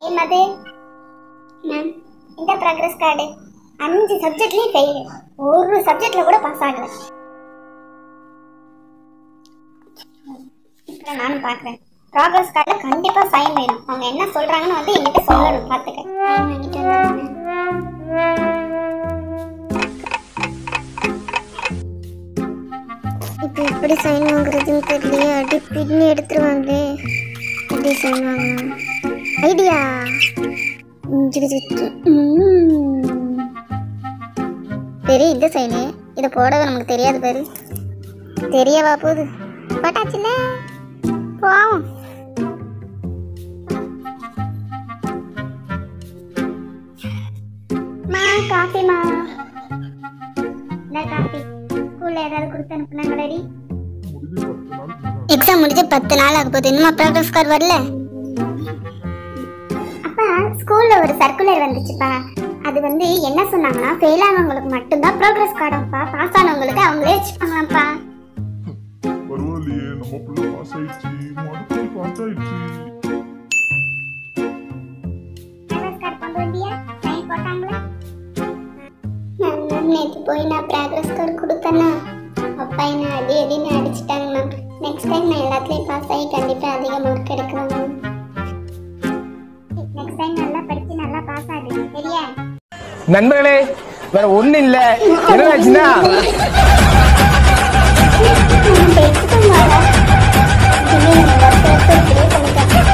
ஏ Madhu ma'am இந்த progress card அஞ்சு சப்ஜெக்ட்லயும் ஃபெயில் ஒரு சப்ஜெக்ட்ல கூட பாஸ் ஆகல இப்போ நானும் பார்க்குறேன் ப்ராக்ரஸ் கார்டில் கண்டிப்பாக சைன் வேணும் அவங்க என்ன சொல்கிறாங்கன்னு வந்து என்கிட்ட சொல்லணும் பார்த்துக்க சைன் வாங்கிட்டு வந்துடுறேன் இப்போ எப்படி சைன் வாங்குறதுன்னு தெரியலையே அடி பின்னு எடுத்துருவாங்களே எப்படி சைன் வாங்கணும் ஐடியா சரி இந்த சைனு இதை போடவே நமக்கு தெரியாது பாரு தெரியவா போகுது போட்டாச்சுல்ல போவோம் மா காஃபிமா என்ன காஃபி ஸ்கூல்ல ஏதாவது கொடுத்து அனுப்புனாங்களடி எக்ஸாம் முடிஞ்சு பத்து நாள் ஆக போகுது இன்னும் ப்ராக்ரஸ் கார்டு வரல அப்பா ஸ்கூல்ல ஒரு சர்க்குலர் வந்துச்சுப்பா அது வந்து என்ன சொன்னாங்கன்னா ஃபெயில் ஆனவங்களுக்கு மட்டும்தான் ப்ரோக்ரஸ் கார்டுப்பா பாஸ் ஆனவங்களுக்கு அவங்களே வச்சுப்பாங்களாம்ப்பா பரவாயில்லையே நம்ம பிள்ளை பாஸ் ஆயிடுச்சு மறுபடியும் பாஸ் ஆயிடுச்சு ப்ரோக்ரஸ் கார்டு கொண்டு வந்தியா சைன் போட்டாங்களா மேம் நேற்று போய் நான் ப்ரோக்ரஸ் கார்டு கொடுத்தேன்னா அப்பா என்ன அடி அடின்னு அடிச்சிட்டாங்க மேம் நெக்ஸ்ட் டைம் நான் எல்லாத்துலேயும் பாஸ் ஆகி கண்டிப்பாக அதிக மார்க் எடுக்கிறேன் மேம் நெக்ஸ்ட் டைம் நல்லா படித்து நல்லா பாஸ் ஆகுது சரியா நண்பர்களே வேற ஒண்ணு இல்ல என்னடாச்சுன்னா நான் பேசிட்டு மாடா திடீர்னு வருஷம் இப்படியே பண்ணிட்டேன்